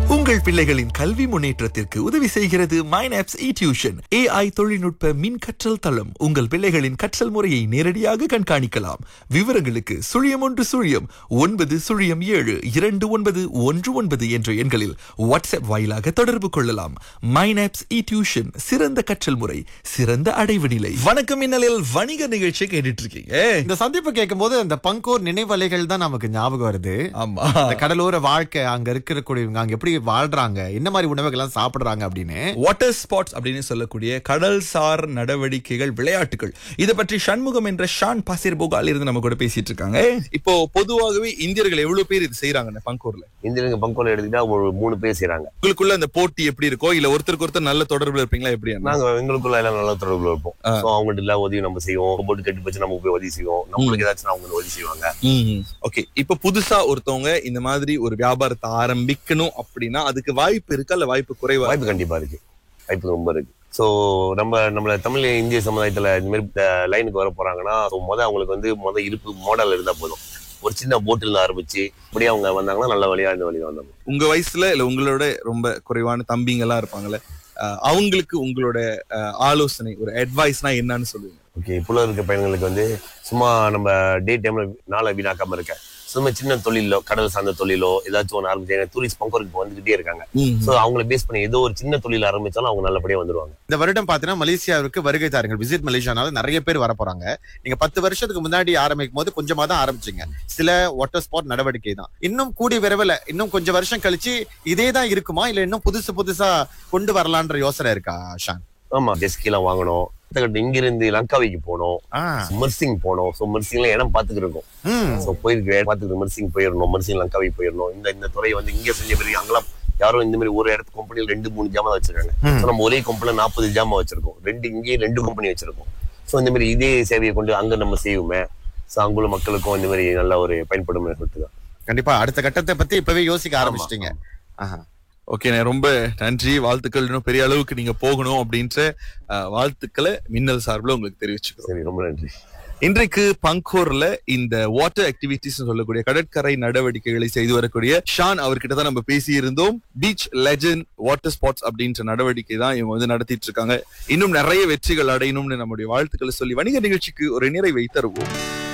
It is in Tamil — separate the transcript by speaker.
Speaker 1: உங்கள் பிள்ளைகளின் கல்வி முன்னேற்றத்திற்கு உதவி செய்கிறது மைனாப்ஸ் இ டியூஷன் ஏஐ தொழில்நுட்ப மின் கற்றல் தளம் உங்கள் பிள்ளைகளின் கற்றல் முறையை நேரடியாக கண்காணிக்கலாம் விவரங்களுக்கு சுழியம் ஒன்று சுழியம் ஒன்பது சுழியம் ஏழு இரண்டு ஒன்பது ஒன்று ஒன்பது என்ற எண்களில் வாட்ஸ்அப் வாயிலாக தொடர்பு கொள்ளலாம் மைனாப்ஸ் இ டியூஷன் சிறந்த கற்றல் முறை சிறந்த அடைவு நிலை வணக்கம் மின்னலில் வணிக நிகழ்ச்சி கேட்டுட்டு இருக்கீங்க
Speaker 2: இந்த சந்திப்பு கேட்கும்போது அந்த பங்கோர் நினைவலைகள் தான் நமக்கு ஞாபகம் வருது
Speaker 1: ஆமா
Speaker 2: இந்த கடலோர வாழ்க்கை அங்க இருக்கக்கூடியவங்க அங்க எப்படி வாழ்றாங்க என்ன மாதிரி உணவுகள்லாம் சாப்பிடுறாங்க அப்படின்னு
Speaker 1: வாட்டர் ஸ்பாட்ஸ் அப்படின்னு சொல்லக்கூடிய கடல்சார் நடவடிக்கைகள் விளையாட்டுகள் இதை பற்றி சண்முகம் என்ற ஷான் பாசிர் போகால் இருந்து நம்ம கூட பேசிட்டு இருக்காங்க
Speaker 3: இப்போ பொதுவாகவே இந்தியர்கள் எவ்வளவு பேர் இது செய்யறாங்க பங்கூர்ல
Speaker 4: இந்தியனுங்க பங்கோல எடுத்துக்கிட்டா ஒரு மூணு பேர் செய்றாங்க
Speaker 3: உங்களுக்குள்ள அந்த போட்டி எப்படி இருக்கோ இல்ல ஒருத்தருக்கு ஒருத்தர் நல்ல தொடர்புல இருப்பீங்களா எப்படி
Speaker 4: நாங்க எங்களுக்குள்ள எல்லாம் நல்ல தொடர்புல இருப்போம் சோ அவங்ககிட்ட எல்லாம் உதவி நம்ம செய்வோம் போட்டு கட்டி போச்சு நம்ம போய் உதவி செய்வோம் நம்மளுக்கு ஏதாச்சும் அவங்க உதவி செய்வாங்க
Speaker 3: ஓகே இப்ப புதுசா ஒருத்தவங்க இந்த மாதிரி ஒரு வியாபாரத்தை ஆரம்பிக்கணும் அப்படின்னா அதுக்கு வாய்ப்பு இருக்கா இல்ல வாய்ப்பு குறைவா
Speaker 4: வாய்ப்பு கண்டிப்பா இருக்கு வாய்ப்பு ரொம்ப இருக்கு சோ நம்ம நம்மள தமிழ் இந்திய சமுதாயத்துல இந்த மாதிரி லைனுக்கு வர போறாங்கன்னா so முத அவங்களுக்கு வந்து முத இருப்பு மாடல் இருந்தா போதும் ஒரு சின்ன போட்டில் இருந்து ஆரம்பிச்சு அப்படியே அவங்க வந்தாங்கன்னா நல்ல வழியா இந்த வழியா வந்தாங்க
Speaker 3: உங்க வயசுல இல்ல உங்களோட ரொம்ப குறைவான தம்பிங்க எல்லாம் இருப்பாங்கல்ல அஹ் அவங்களுக்கு உங்களோட அஹ், ஆலோசனை ஒரு அட்வைஸ்னா என்னன்னு சொல்லுவீங்க
Speaker 4: ஓகே இப்போ இருக்க பையன்களுக்கு வந்து சும்மா நம்ம டே டைம்ல நாளை வீணாக்காம இருக்க சும்மா சின்ன தொழிலோ கடல் சார்ந்த தொழிலோ ஏதாச்சும் ஒன்று ஆரம்பிச்சு டூரிஸ்ட் பங்கோருக்கு இப்போ வந்துகிட்டே இருக்காங்க சோ அவங்கள பேஸ் பண்ணி ஏதோ ஒரு சின்ன தொழில் ஆரம்பிச்சாலும் அவங்க நல்லபடியா வந்துருவாங்க
Speaker 2: இந்த வருடம் பாத்தீங்கன்னா மலேசியாவிற்கு வருகை தாருங்கள் விசிட் மலேசியானால நிறைய பேர் வர போறாங்க நீங்க பத்து வருஷத்துக்கு முன்னாடி ஆரம்பிக்கும் போது கொஞ்சமா தான் ஆரம்பிச்சீங்க சில வாட்டர் ஸ்பாட் நடவடிக்கை தான் இன்னும் கூடி விரைவில் இன்னும் கொஞ்சம் வருஷம் கழிச்சு இதே தான் இருக்குமா இல்ல இன்னும் புதுசு புதுசா கொண்டு வரலான்ற யோசனை இருக்கா ஷான்
Speaker 4: ஆமா டெஸ்கெல்லாம் வாங்கணும் அடுத்தக்கட்டு இங்க இருந்து லங்காவிக்கு போனோம்
Speaker 2: ஆ,
Speaker 4: மர்சிங் போனோம் சோ மர்சிங்ல இடம் பாத்துக்கிட்டு இருக்கோம்
Speaker 2: ம்,
Speaker 4: சோ போயிருக்கு பாத்துக்கிட்டு மர்சிங் போயிடணும் மர்சிங் லங்காவிக்கு போயிடணும் இந்த இந்த துறையை வந்து இங்க செஞ்ச பிறகு அங்கெல்லாம் யாரும் இந்த மாதிரி ஒரு இடத்து கம்பெனியில் ரெண்டு மூணு ஜாமா வச்சிருக்காங்க
Speaker 2: ம்.
Speaker 4: So நம்ம ஒரே கம்பெனில நாற்பது ஜாமா வச்சிருக்கோம் ரெண்டு இங்கேயே ரெண்டு கம்பெனி வச்சிருக்கோம் சோ இந்த மாதிரி இதே சேவையை கொண்டு அங்க நம்ம செய்வோமே சோ அங்குள்ள மக்களுக்கும் இந்த மாதிரி நல்ல ஒரு பயன்படும் சொல்லிட்டு தான்
Speaker 2: கண்டிப்பா அடுத்த கட்டத்தை பத்தி இப்பவே யோசிக்க ஆரம்பிச்சிட்டீங்க ஆஹா.
Speaker 3: ஓகே ரொம்ப நன்றி வாழ்த்துக்கள் இன்னும் பெரிய அளவுக்கு நீங்க போகணும் அப்படின்ற அஹ், வாழ்த்துக்களை மின்னல் சார்பில் உங்களுக்கு தெரிவிச்சுக்கிறோம்
Speaker 4: சரி ரொம்ப நன்றி
Speaker 3: இன்றைக்கு பங்கோர்ல இந்த வாட்டர் ஆக்டிவிட்டிஸ் சொல்லக்கூடிய கடற்கரை நடவடிக்கைகளை செய்து வரக்கூடிய ஷான் அவர்கிட்ட தான் நம்ம பேசி இருந்தோம் பீச் லெஜண்ட் வாட்டர் ஸ்பாட்ஸ் அப்படின்ற நடவடிக்கை தான் இவங்க வந்து நடத்திட்டு இருக்காங்க இன்னும் நிறைய வெற்றிகள் அடையணும்னு நம்முடைய வாழ்த்துக்களை சொல்லி வணிக நிகழ்ச்சிக்கு ஒரு நிறைவை தருவோம்